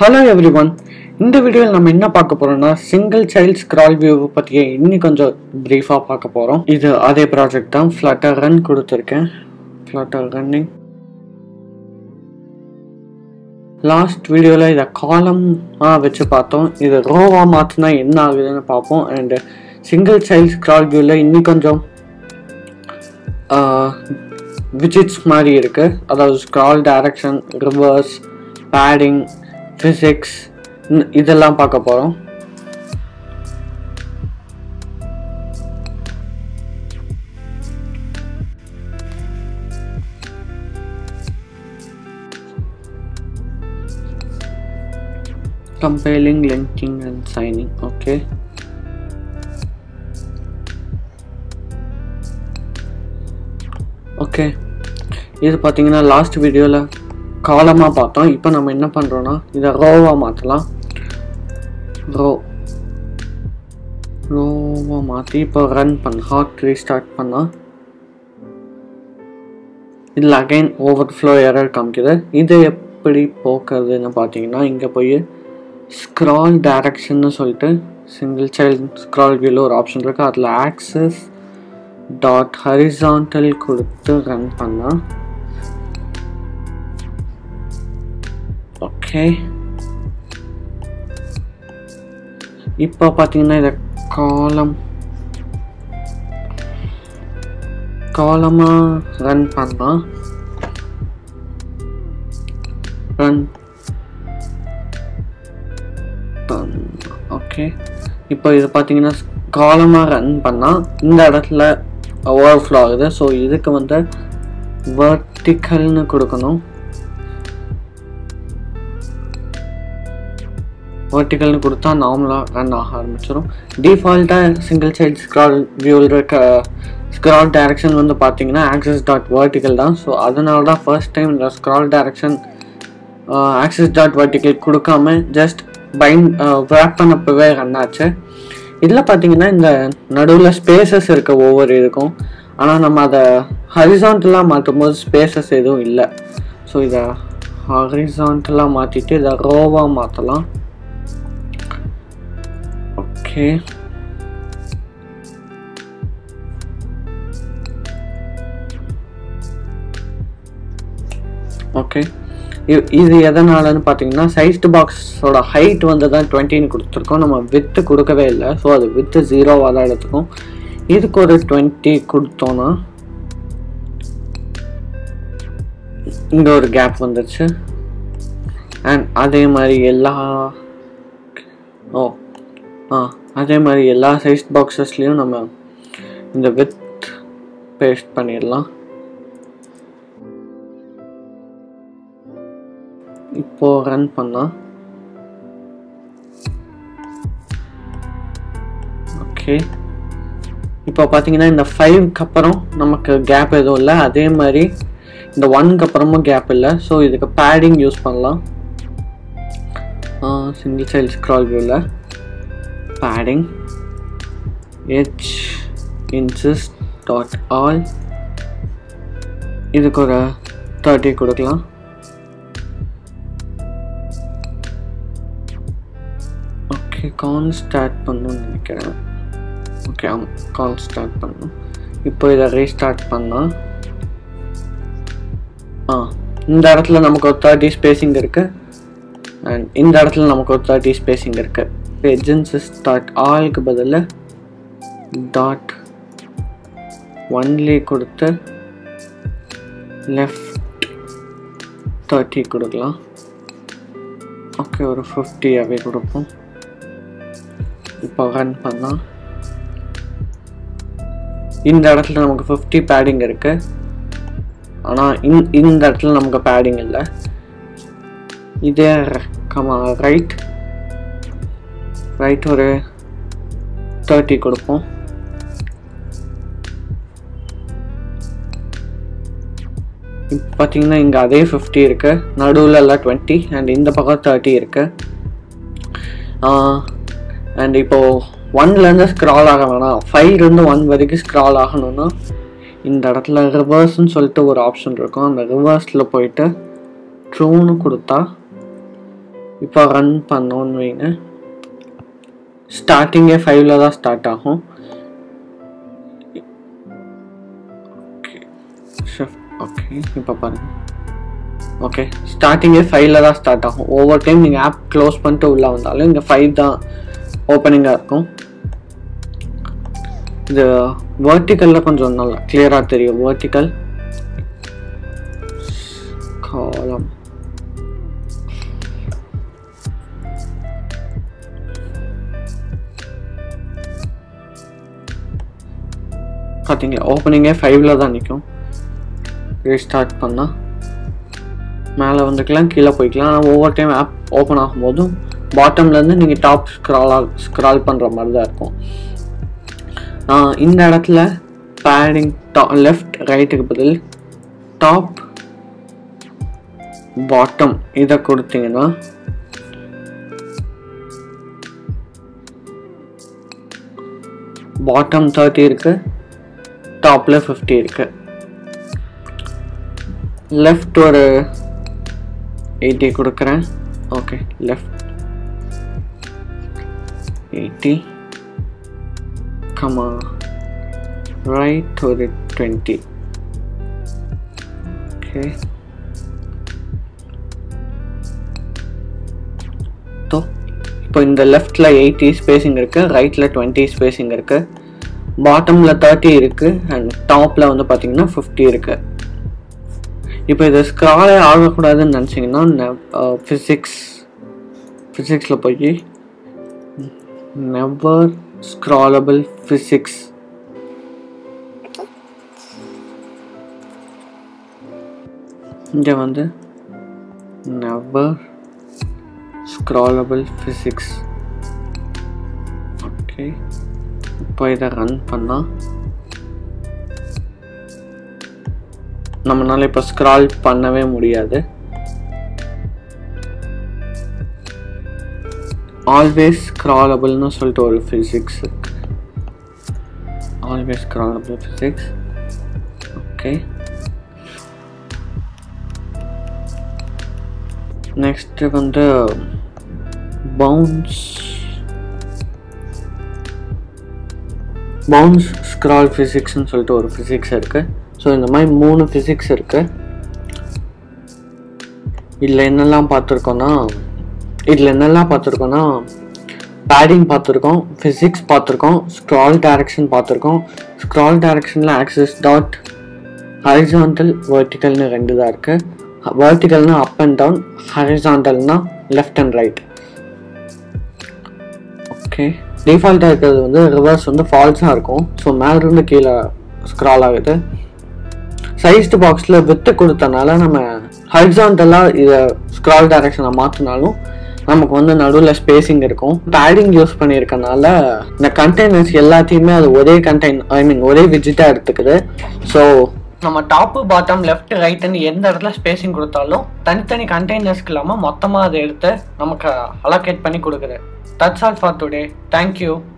hello every one இந்த வீடியோவில் நம்ம என்ன பார்க்க போறோம்னா சிங்கிள் சைல்ட் ஸ்க்ரால் வியூ பற்றிய இன்னும் கொஞ்சம் ப்ரீஃபாக பார்க்க போகிறோம் இது அதே ப்ராஜெக்ட் தான் ஃப்ளட்டர் ரன் கொடுத்துருக்கேன் ஃப்ளட்டர் ரன்னிங் லாஸ்ட் வீடியோவில் இதை காலமாக வச்சு பார்த்தோம் இது ரோவாக மாற்றினா என்ன ஆகுதுன்னு பார்ப்போம் அண்டு சிங்கிள் சைல்ட் ஸ்க்ரால் வியூவில் இன்னும் கொஞ்சம் விஜிட்ஸ் மாதிரி இருக்குது அதாவது scroll direction reverse padding physics இதெல்லாம் பார்க்க போகிறோம் compiling linking and signing okay okay இது பார்த்தீங்கன்னா லாஸ்ட் வீடியோவில் காலமாக பார்த்தோம் இப்போ நம்ம என்ன பண்ணுறோன்னா இதை ரோவாக மாற்றலாம் ரோ ரோவாக மாற்றி இப்போ ரன் பண்ண ஹாட் ரீஸ்டார்ட் பண்ணால் இதில் அகைன் ஓவர்ஃப்ளோ எரர் காமிக்குது இதை எப்படி போக்குறதுன்னு பார்த்தீங்கன்னா இங்கே போய் ஸ்க்ரால் டைரக்ஷன்னு சொல்லிட்டு சிங்கிள் சைல்ட் ஸ்க்ரால் வியூவில் ஒரு ஆப்ஷன் இருக்குது அதில் ஆக்சஸ் டாட் ஹரிசான்டல் கொடுத்து ரன் பண்ணால் ஓகே இப்போ பார்த்தீங்கன்னா இதை காலம் காலமாக ரன் பண்ணால் ரன் ஓகே இப்போ இது பார்த்தீங்கன்னா காலமாக ரன் பண்ணால் இந்த இடத்துல ஓவர்ஃப்ளோ ஆகுது ஸோ இதுக்கு வந்து வெர்டிக்கல்னு கொடுக்கணும் வெர்டிக்கல்னு கொடுத்தா நார்மலாக ரன் ஆக ஆரம்பிச்சிடும் டிஃபால்ட்டாக சிங்கிள் சைல்ட் ஸ்க்ரால் வியூவில் இருக்க ஸ்க்ரால் டைரக்ஷன் வந்து பார்த்தீங்கன்னா ஆக்சஸ் டாட் வெர்டிக்கல் தான் ஸோ அதனால தான் ஃபர்ஸ்ட் டைம் இந்த scroll direction axis dot vertical கொடுக்காம ஜஸ்ட் பைண்ட் வேப் பண்ணப்பவே ரன் ஆச்சு இதில் பார்த்தீங்கன்னா இந்த நடுவில் ஸ்பேசஸ் இருக்க ஒவ்வொரு இதுக்கும் ஆனால் நம்ம அதை ஹரிசான்டலாக மாற்றும் போது ஸ்பேசஸ் எதுவும் இல்லை ஸோ இதை ஹரிசான்டலாக மாற்றிட்டு இதை ரோவாக மாற்றலாம் ஓகே ஓகே இது எதனாலன்னு பார்த்தீங்கன்னா சைஸ்டு பாக்ஸோட ஹைட் வந்து தான் டுவெண்ட்டின்னு கொடுத்துருக்கோம் நம்ம வித்து கொடுக்கவே இல்லை ஸோ அது வித்து ஜீரோவாக தான் எடுத்துக்கும் இதுக்கு ஒரு டுவெண்ட்டி கொடுத்தோன்னா இங்கே ஒரு கேப் வந்துருச்சு அண்ட் அதே மாதிரி எல்லா ஓ ஆ அதே மாதிரி எல்லா சைஸ் பாக்ஸஸ்லேயும் நம்ம இந்த வித் பேஸ்ட் பண்ணிடலாம் இப்போ ரன் பண்ணா ஓகே இப்போ பார்த்தீங்கன்னா இந்த ஃபைவ்க்கு அப்புறம் நமக்கு கேப் எதுவும் இல்லை அதே மாதிரி இந்த ஒன்க்கு அப்புறமும் கேப் இல்லை ஸோ இதுக்கு பேடிங் யூஸ் பண்ணலாம் சிங்கிள் சைல்ட் ஸ்க்ரால் வியூவில் padding edge insets dot all இதுக்கு ஒரு தேர்ட்டி கொடுக்கலாம் ஓகே கால் ஸ்டார்ட் பண்ணணும்னு நினைக்கிறேன் ஓகே ஆமாம் கால் ஸ்டார்ட் பண்ணணும் இப்போ இதை ரீஸ்டார்ட் பண்ணால் ஆ இந்த இடத்துல நமக்கு ஒரு தேர்ட்டி ஸ்பேசிங் இருக்குது அண்ட் இந்த இடத்துல நமக்கு ஒரு தேர்ட்டி ஸ்பேசிங் இருக்குது எஜென்சி ஸ்டார்ட் ஆளுக்கு பதில் டாட் ஒன்லி கொடுத்து லெஃப்ட் தேர்ட்டி கொடுக்கலாம் ஓகே ஒரு ஃபிஃப்டியாகவே கொடுப்போம் இப்போ ரன் பண்ணால் இந்த இடத்துல நமக்கு ஃபிஃப்டி பேடிங் இருக்கு ஆனால் இந் இந்த இடத்துல நமக்கு பேடிங் இல்லை இதே கமா ரைட் ரைட் ஒரு தேர்ட்டி கொடுப்போம் இப்போ பார்த்தீங்கன்னா இங்கே அதே ஃபிஃப்டி இருக்கு நடுவில் எல்லாம் டுவெண்ட்டி அண்ட் இந்த பக்கம் தேர்ட்டி இருக்கு அண்ட் இப்போது ஒன்லேருந்து ஸ்க்ரால் ஆக வேணாம் ஃபைவ்லேருந்து ஒன் வரைக்கும் ஸ்க்ரால் ஆகணும்னா இந்த இடத்துல ரிவர்ஸ்னு சொல்லிட்டு ஒரு ஆப்ஷன் இருக்கும் அந்த ரிவர்ஸில் போயிட்டு ட்ரூன்னு கொடுத்தா இப்போ ரன் பண்ணோன்னு வைங்க ஸ்டார்டிங்கே ஃபைவ்ல தான் ஸ்டார்ட் ஆகும் ஓகே இப்போ பாருங்க ஓகே ஸ்டார்டிங்கே ஃபைவ்ல தான் ஸ்டார்ட் ஆகும் ஒவ்வொரு டைம் நீங்கள் ஆப் க்ளோஸ் பண்ணிட்டு உள்ளே வந்தாலும் இங்கே ஃபைவ் தான் ஓப்பனிங்காக இருக்கும் இது வேர்ட்டிக்கலில் கொஞ்சம் நல்லா கிளியராக தெரியும் வேர்ட்டிக்கல் காலம் பார்த்தீங்களா ஓப்பனிங்கே ஃபைவ்ல தான் நிற்கும் ரீஸ்டார்ட் பண்ணால் மேலே வந்துக்கலாம் கீழே போய்க்கலாம் ஆனால் ஒவ்வொரு டைம் ஆப் ஓப்பன் ஆகும்போதும் பாட்டம்லேருந்து நீங்கள் டாப் ஸ்க்ரால் ஸ்க்ரால் பண்ணுற மாதிரி தான் இருக்கும் ஆஹ் இந்த இடத்துல பேடிங் டா லெஃப்ட் ரைட்டுக்கு பதில் டாப் பாட்டம் இதை கொடுத்தீங்கன்னா பாட்டம் தேர்ட்டி இருக்கு டாப்ல ஃபிஃப்டி இருக்கு லெஃப்ட் ஒரு எயிட்டி கொடுக்குறேன் okay left eighty comma right ஒரு டுவெண்ட்டி ஓகே ஸோ இப்போ இந்த லெஃப்டில் எயிட்டி ஸ்பேசிங் இருக்குது ரைட்டில் டுவெண்ட்டி ஸ்பேசிங் இருக்குது பாட்டமில் தேர்ட்டி இருக்குது அண்ட் டாப்பில் வந்து பார்த்தீங்கன்னா ஃபிஃப்டி இருக்குது இப்போ இது ஸ்க்ராலே ஆகக்கூடாதுன்னு நினச்சிங்கன்னா ஃபிசிக்ஸ் ஃபிசிக்ஸில் போய் நெவர் ஸ்க்ராலபிள் ஃபிசிக்ஸ் இங்கே வந்து நெவர் ஸ்க்ராலபிள் ஃபிசிக்ஸ் ஓகே இப்போ இதை ரன் பண்ணால் நம்மளால இப்போ ஸ்க்ரால் பண்ணவே முடியாது ஆல்வேஸ் ஸ்க்ராலபிள்னு சொல்லிட்டு ஒரு ஃபிசிக்ஸ் இருக்கு always scrollable physics okay next வந்து பவுன்ஸ் பவுன்ஸ் ஸ்க்ரால் ஃபிசிக்ஸ்னு சொல்லிட்டு ஒரு ஃபிசிக்ஸ் இருக்குது ஸோ இந்த மாதிரி மூணு ஃபிசிக்ஸ் இருக்குது இதில் என்னெல்லாம் பார்த்துருக்கோன்னா இதில் என்னெல்லாம் பார்த்துருக்கோன்னா பேடிங் பார்த்துருக்கோம் ஃபிசிக்ஸ் பார்த்துருக்கோம் ஸ்க்ரால் டைரக்ஷன் பார்த்துருக்கோம் ஸ்க்ரால் டைரக்ஷனில் ஆக்சஸ் டாட் ஹரிசாண்டல் வெர்டிக்கல்னு ரெண்டு தான் இருக்குது வெர்டிக்கல்னா அப் அண்ட் டவுன் ஹரிசாண்டல்னா லெஃப்ட் அண்ட் ரைட் ஓகே டிஃபால்ட்டாக இருக்கிறது வந்து ரிவர்ஸ் வந்து ஃபால்ஸாக இருக்கும் ஸோ மேலேருந்து கீழே ஸ்க்ரால் ஆகுது சைஸ்டு பாக்ஸில் வித்து கொடுத்தனால நம்ம ஹரிசாண்டலாக இதை ஸ்க்ரால் டைரக்ஷனை மாற்றினாலும் நமக்கு வந்து நடுவில் ஸ்பேசிங் இருக்கும் பேடிங் யூஸ் பண்ணியிருக்கனால இந்த கண்டெய்னர்ஸ் எல்லாத்தையுமே அது ஒரே கண்டெய்ன் ஐ மீன் ஒரே விஜிட்டாக எடுத்துக்குது ஸோ நம்ம டாப்பு பாட்டம் லெஃப்ட் ரைட்டுன்னு எந்த இடத்துல ஸ்பேசிங் கொடுத்தாலும் தனித்தனி கண்டெய்னர்ஸ்க்கு இல்லாமல் மொத்தமாக அதை எடுத்து நமக்கு அலோகேட் பண்ணி கொடுக்குது that's all for today thank you